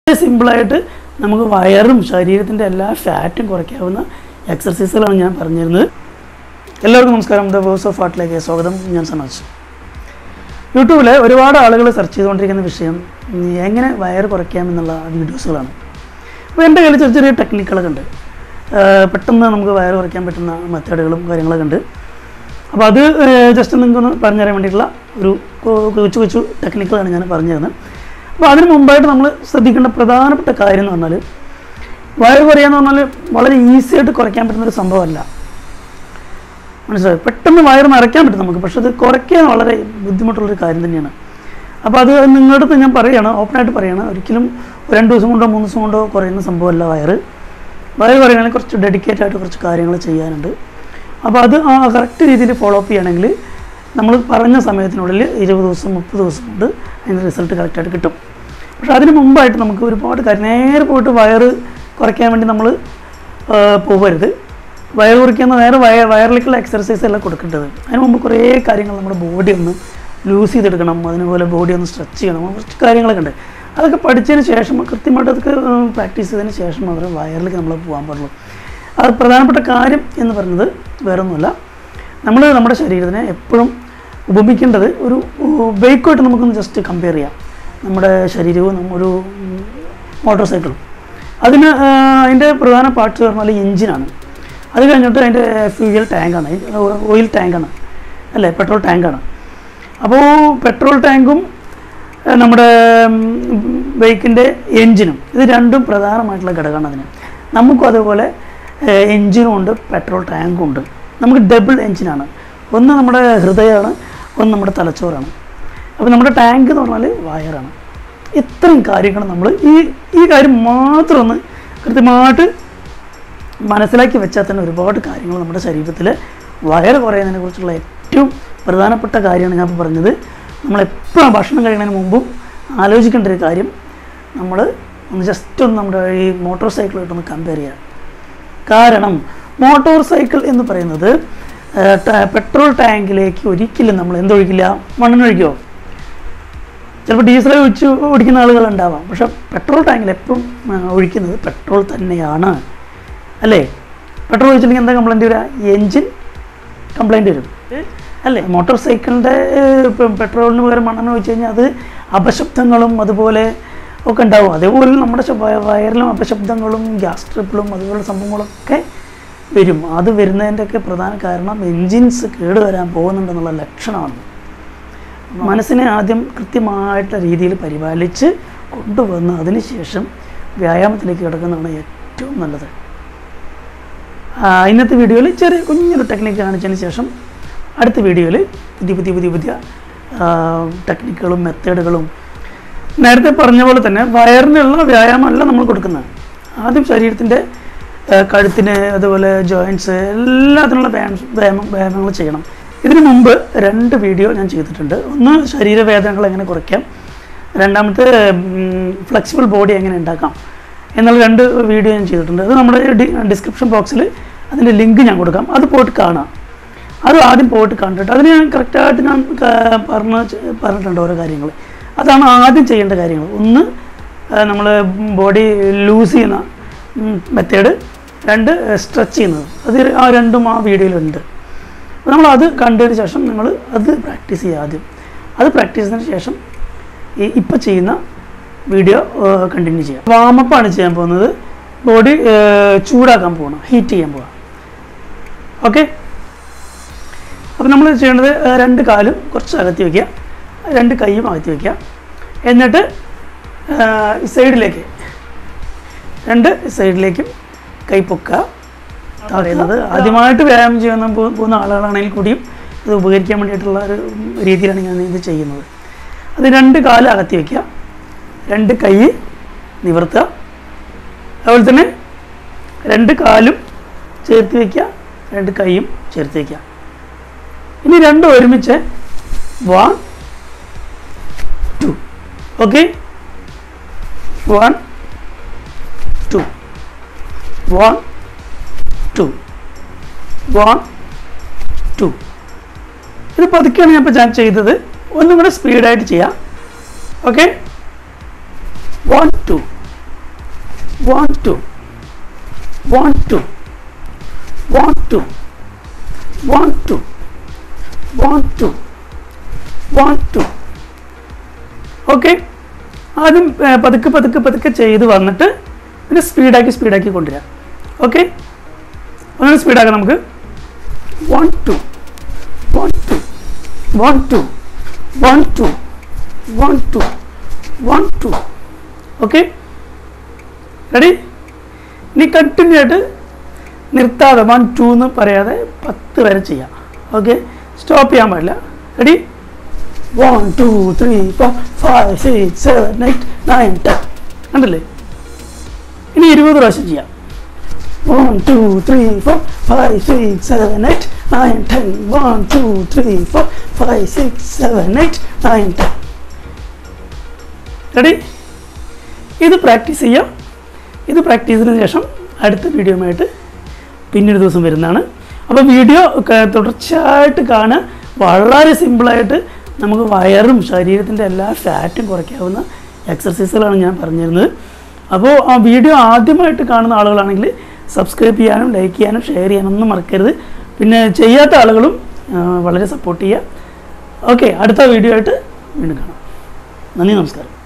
സിമ്പിളായിട്ട് നമുക്ക് വയറും ശരീരത്തിൻ്റെ എല്ലാ ഫാറ്റും കുറയ്ക്കാവുന്ന എക്സർസൈസുകളാണ് ഞാൻ പറഞ്ഞിരുന്നത് എല്ലാവർക്കും നമസ്കാരം ദ വേഴ്സ് ഓഫ് ആർട്ടിലേക്ക് സ്വാഗതം ഞാൻ സനോജ് യൂട്യൂബിൽ ഒരുപാട് ആളുകൾ സെർച്ച് ചെയ്തുകൊണ്ടിരിക്കുന്ന വിഷയം ഉം, എങ്ങനെ വയറ് കുറയ്ക്കാമെന്നുള്ള വീഡിയോസുകളാണ് അപ്പോൾ എൻ്റെ കയ്യിൽ ചെറിയ ചെറിയ ടെക്നിക്കുകളൊക്കെ ഉണ്ട് ആ, പെട്ടെന്ന് നമുക്ക് വയറ് കുറയ്ക്കാൻ പറ്റുന്ന മെത്തേഡുകളും കാര്യങ്ങളൊക്കെ ഉണ്ട് അപ്പോൾ അത് ജസ്റ്റ് നിങ്ങൾക്കൊന്ന് പറഞ്ഞു തരാൻ വേണ്ടിയിട്ടുള്ള ഒരു കൊ- കൊച്ചു കൊച്ചു ടെക്നിക്കുകളാണ് ഞാൻ പറഞ്ഞു തരുന്നത് അപ്പോൾ അതിന് മുമ്പായിട്ട് നമ്മൾ ശ്രദ്ധിക്കേണ്ട പ്രധാനപ്പെട്ട കാര്യം എന്ന് പറഞ്ഞാൽ വയറ് കുറയാന്ന് പറഞ്ഞാൽ വളരെ ഈസി ആയിട്ട് കുറയ്ക്കാൻ പറ്റുന്ന ഒരു സംഭവമല്ല മനസ്സിലായി പെട്ടെന്ന് വയറ് നിറയ്ക്കാൻ പറ്റും നമുക്ക് പക്ഷെ അത് കുറയ്ക്കാൻ വളരെ ബുദ്ധിമുട്ടുള്ളൊരു കാര്യം തന്നെയാണ് അപ്പോൾ അത് നിങ്ങളുടെ അടുത്ത് ഞാൻ പറയുകയാണ് ഓപ്പണായിട്ട് പറയുകയാണ് ഒരിക്കലും ഒരു രണ്ട് ദിവസം കൊണ്ടോ മൂന്ന് ദിവസം കൊണ്ടോ കുറയുന്ന സംഭവമല്ല വയറ് വയറ് കുറയണമെങ്കിൽ കുറച്ച് ഡെഡിക്കേറ്റ് ആയിട്ട് കുറച്ച് കാര്യങ്ങൾ ചെയ്യാനുണ്ട് അപ്പോൾ അത് ആ കറക്റ്റ് രീതിയിൽ ഫോളോ അപ്പ് ചെയ്യണമെങ്കിൽ നമ്മൾ പറഞ്ഞ സമയത്തിനുള്ളിൽ ഇരുപത് ദിവസം മുപ്പത് ദിവസം കൊണ്ട് അതിൻ്റെ റിസൾട്ട് കറക്റ്റായിട്ട് കിട്ടും പക്ഷെ അതിന് മുമ്പായിട്ട് നമുക്ക് ഒരുപാട് കാര്യം നേരെ പോയിട്ട് വയറ് കുറയ്ക്കാൻ വേണ്ടി നമ്മൾ പോകരുത് വയറ് കുറയ്ക്കുന്ന നേരെ വയ വയറിലേക്കുള്ള എക്സർസൈസ് എല്ലാം കൊടുക്കേണ്ടത് അതിന് മുമ്പ് കുറേ കാര്യങ്ങൾ നമ്മുടെ ബോഡി ഒന്ന് ലൂസ് ചെയ്തെടുക്കണം അതിനുപോലെ ബോഡി ഒന്ന് സ്ട്രെച്ച് ചെയ്യണം അങ്ങനെ കുറച്ച് കാര്യങ്ങളൊക്കെ ഉണ്ട് അതൊക്കെ പഠിച്ചതിന് ശേഷം കൃത്യമായിട്ട് അതൊക്കെ പ്രാക്ടീസ് ചെയ്തതിന് ശേഷം മാത്രമേ വയറിലേക്ക് നമ്മൾ പോകാൻ പാടുള്ളൂ അത് പ്രധാനപ്പെട്ട കാര്യം എന്ന് പറയുന്നത് വേറൊന്നുമല്ല നമ്മൾ നമ്മുടെ ശരീരത്തിനെ എപ്പോഴും ഉപമിക്കേണ്ടത് ഒരു ബൈക്കുമായിട്ട് നമുക്കൊന്ന് ജസ്റ്റ് കമ്പയർ ചെയ്യാം നമ്മുടെ ശരീരവും നമ്മ- ഒരു മോട്ടോർ സൈക്കിളും അതിന് ആ, അതിൻ്റെ പ്രധാന പാർട്സ് പറഞ്ഞാൽ എഞ്ചിനാണ് അത് കഴിഞ്ഞിട്ട് അതിൻ്റെ ഫ്യൂവൽ ടാങ്കാണ് ഓയിൽ ടാങ്കാണ് അല്ലേ പെട്രോൾ ടാങ്കാണ് അപ്പോൾ പെട്രോൾ ടാങ്കും ആ, നമ്മുടെ ബൈക്കിൻ്റെ എൻജിനും ഇത് രണ്ടും പ്രധാനമായിട്ടുള്ള ഘടകമാണ് അതിന് നമുക്കും അതുപോലെ എൻജിനും ഉണ്ട് പെട്രോൾ ടാങ്കും ഉണ്ട് നമുക്ക് ഡബിൾ എൻജിനാണ് ഒന്ന് നമ്മുടെ ഹൃദയമാണ് ഒന്ന് നമ്മുടെ തലച്ചോറാണ് അപ്പോൾ നമ്മുടെ ടാങ്ക് എന്ന് പറഞ്ഞാൽ വയറാണ് ഇത്രയും കാര്യങ്ങൾ നമ്മൾ ഈ ഈ കാര്യം മാത്രം ഒന്ന് കൃത്യമായിട്ട് മനസ്സിലാക്കി വെച്ചാൽ തന്നെ ഒരുപാട് കാര്യങ്ങൾ നമ്മുടെ ശരീരത്തിൽ വയറ് കുറയുന്നതിനെ കുറിച്ചുള്ള ഏറ്റവും പ്രധാനപ്പെട്ട കാര്യമാണ് ഞാൻ ഇപ്പോൾ പറഞ്ഞത് നമ്മളെപ്പോഴും ഭക്ഷണം കഴിക്കുന്നതിന് മുമ്പും ആലോചിക്കേണ്ട ഒരു കാര്യം നമ്മൾ ഒന്ന് ജസ്റ്റ് ഒന്ന് നമ്മുടെ ഈ മോട്ടോർ സൈക്കിളായിട്ടൊന്ന് കമ്പയർ ചെയ്യാം കാരണം മോട്ടോർ സൈക്കിൾ എന്ന് പറയുന്നത് ആ, ട- പെട്രോൾ ടാങ്കിലേക്ക് ഒരിക്കലും നമ്മൾ എന്തൊഴിക്കില്ല മണ്ണെണ്ണൊഴിക്കുമോ ചിലപ്പോൾ ഡീസൽ ഒഴിച്ച് ഓടിക്കുന്ന ആളുകൾ ഉണ്ടാവാം പക്ഷെ പെട്രോൾ ടാങ്കിൽ എപ്പോഴും ആ, ഒഴിക്കുന്നത് പെട്രോൾ തന്നെയാണ് അല്ലേ പെട്രോൾ ഒഴിച്ചില്ലെങ്കിൽ എന്താ കംപ്ലൈൻറ്റ് വരിക എൻജിൻ കംപ്ലൈൻറ്റ് വരും അല്ലേ മോട്ടോർ സൈക്കിളിൻ്റെ ഇപ്പം പെട്രോളിന് പകരം മണ്ണെണ്ണ ഒഴിച്ച് കഴിഞ്ഞാൽ അത് അപശബ്ദങ്ങളും അതുപോലെ ഒക്കെ ഉണ്ടാവും അതേപോലെ നമ്മുടെ ശ- വയ- വയറിലും അപശബ്ദങ്ങളും ഗ്യാസ് ട്രിപ്പിളും അതുപോലുള്ള സംഭവങ്ങളൊക്കെ വരും അത് വരുന്നതിൻ്റെയൊക്കെ പ്രധാന കാരണം എൻജിൻസ് കേടുവരാൻ പോകുന്നുണ്ടെന്നുള്ള ലക്ഷണമാണ് മനസ്സിനെ ആദ്യം കൃത്യമായിട്ടുള്ള രീതിയിൽ പരിപാലിച്ച് കൊണ്ടുവന്ന് അതിനുശേഷം വ്യായാമത്തിലേക്ക് കിടക്കുന്നതാണ് ഏറ്റവും നല്ലത് ആ, ഇന്നത്തെ വീഡിയോയിൽ ചെറിയ കുഞ്ഞൊരു ടെക്നിക്ക് കാണിച്ചതിന് ശേഷം അടുത്ത വീഡിയോയിൽ പുതിയ പുതിയ പുതിയ പുതിയ ആ, ടെക്നിക്കുകളും മെത്തേഡുകളും നേരത്തെ പറഞ്ഞ പോലെ തന്നെ വയറിനുള്ള വ്യായാമമല്ല നമ്മൾ കൊടുക്കുന്നത് ആദ്യം ശരീരത്തിൻ്റെ ആ, കഴുത്തിന് അതുപോലെ ജോയിൻറ്റ്സ് എല്ലാത്തിനുള്ള വ്യായാമം വ്യായാമം വ്യായാമങ്ങൾ ചെയ്യണം ഇതിനു മുമ്പ് രണ്ട് വീഡിയോ ഞാൻ ചെയ്തിട്ടുണ്ട് ഒന്ന് ശരീരവേദനകൾ എങ്ങനെ കുറയ്ക്കാം രണ്ടാമത്തെ ഫ്ലെക്സിബിൾ ബോഡി എങ്ങനെ ഉണ്ടാക്കാം എന്നുള്ള രണ്ട് വീഡിയോ ഞാൻ ചെയ്തിട്ടുണ്ട് അത് നമ്മുടെ ഡിസ്ക്രിപ്ഷൻ ബോക്സിൽ അതിൻ്റെ ലിങ്ക് ഞാൻ കൊടുക്കാം അത് പോയിട്ട് കാണാം അത് ആദ്യം പോയിട്ട് കണ്ടിട്ട് അതിന് ഞാൻ കറക്റ്റായിട്ട് ഞാൻ ക- പറഞ്ഞ് ചെ- പറഞ്ഞിട്ടുണ്ട് ഓരോ കാര്യങ്ങൾ അതാണ് ആദ്യം ചെയ്യേണ്ട കാര്യങ്ങൾ ഒന്ന് നമ്മൾ ബോഡി ലൂസ് ചെയ്യുന്ന മെത്തേഡ് രണ്ട് സ്ട്രെച്ച് ചെയ്യുന്നത് അത് ആ രണ്ടും ആ വീഡിയോയിലുണ്ട് അപ്പോൾ നമ്മൾ അത് കണ്ടതിന് ശേഷം നിങ്ങൾ അത് പ്രാക്ടീസ് ചെയ്യുക ആദ്യം അത് പ്രാക്ടീസ് ചെയ്തതിന് ശേഷം ഈ ഇപ്പോൾ ചെയ്യുന്ന വീഡിയോ കണ്ടിന്യൂ ചെയ്യാം വാമപ്പാണ് ചെയ്യാൻ പോകുന്നത് ബോഡി ചൂടാക്കാൻ പോകണം ഹീറ്റ് ചെയ്യാൻ പോകണം ഓക്കെ അപ്പോൾ നമ്മൾ ചെയ്യേണ്ടത് ഏഹ്, രണ്ട് കാലും കുറച്ച് അകത്തി വയ്ക്കുക രണ്ട് കൈയും അകത്തി വയ്ക്കുക എന്നിട്ട് ഏഹ്, സൈഡിലേക്ക് രണ്ട് സൈഡിലേക്കും കൈ പൊക്കുക പറയുന്നത് ആദ്യമായിട്ട് വ്യായാമം ചെയ്യുന്ന പോ- പോകുന്ന ആളുകളാണെങ്കിൽ കൂടിയും ഇത് ഉപകരിക്കാൻ വേണ്ടിയിട്ടുള്ള ഒരു രീതിയിലാണ് ഞാൻ ഇത് ചെയ്യുന്നത് അത് രണ്ട് കാല് അകത്തി വയ്ക്കുക രണ്ട് കൈ നിവർത്തുക അതുപോലെ തന്നെ രണ്ട് കാലും ചേർത്ത് വയ്ക്കുക രണ്ട് കൈയും ചേർത്ത് വയ്ക്കുക ഇനി രണ്ടും ഒരുമിച്ച് one two okay one two one two one two ഇത് പതുക്കെയാണ് ഞാൻ ഇപ്പോൾ ഞാൻ ചെയ്തത് ഒന്നും കൂടെ സ്പീഡായിട്ട് ചെയ്യാം okay one two want to want to want to want to want to want to okay ആദ്യം ഏ, പതുക്കെ പതുക്കെ പതുക്കെ ചെയ്ത് വന്നിട്ട് പിന്നെ സ്പീഡാക്കി സ്പീഡാക്കി കൊണ്ടുവരാം ഓക്കെ അങ്ങനെ സ്പീഡാക്കാം നമുക്ക് one two one two one two one two one two one two okay ready ഇനി കണ്ടിന്യൂ ആയിട്ട് നിർത്താതെ വൺ ടു എന്ന് പറയാതെ പത്ത് വരെ ചെയ്യാം ഓക്കെ സ്റ്റോപ്പ് ചെയ്യാൻ പാടില്ല ready one two three four five six seven eight nine ten കണ്ടില്ലേ ഇനി ഇരുപത് പ്രാവശ്യം ചെയ്യാം one two three four five six seven eight nine ten one two three four five six seven eight nine ten ready ഇത് practice ചെയ്യാം ഇത് practice ചെയ്തതിന് ശേഷം അടുത്ത വീഡിയോയുമായിട്ട് പിന്നൊരു ദിവസം വരുന്നതാണ് അപ്പോൾ വീഡിയോ ക- തുടർച്ചയായിട്ട് കാണുക വളരെ സിമ്പിളായിട്ട് നമുക്ക് വയറും ശരീരത്തിൻ്റെ എല്ലാ ഫാറ്റും കുറയ്ക്കാവുന്ന എക്സർസൈസുകളാണ് ഞാൻ പറഞ്ഞിരുന്നത് അപ്പോൾ ആ വീഡിയോ ആദ്യമായിട്ട് കാണുന്ന ആളുകളാണെങ്കിൽ സബ്സ്ക്രൈബ് ചെയ്യാനും ലൈക്ക് ചെയ്യാനും ഷെയർ ചെയ്യാനും ഒന്നും മറക്കരുത് പിന്നെ ചെയ്യാത്ത ആളുകളും ആ, വളരെ സപ്പോർട്ട് ചെയ്യുക ഓക്കെ അടുത്ത വീഡിയോ ആയിട്ട് വീണ്ടും കാണാം നന്ദി നമസ്കാരം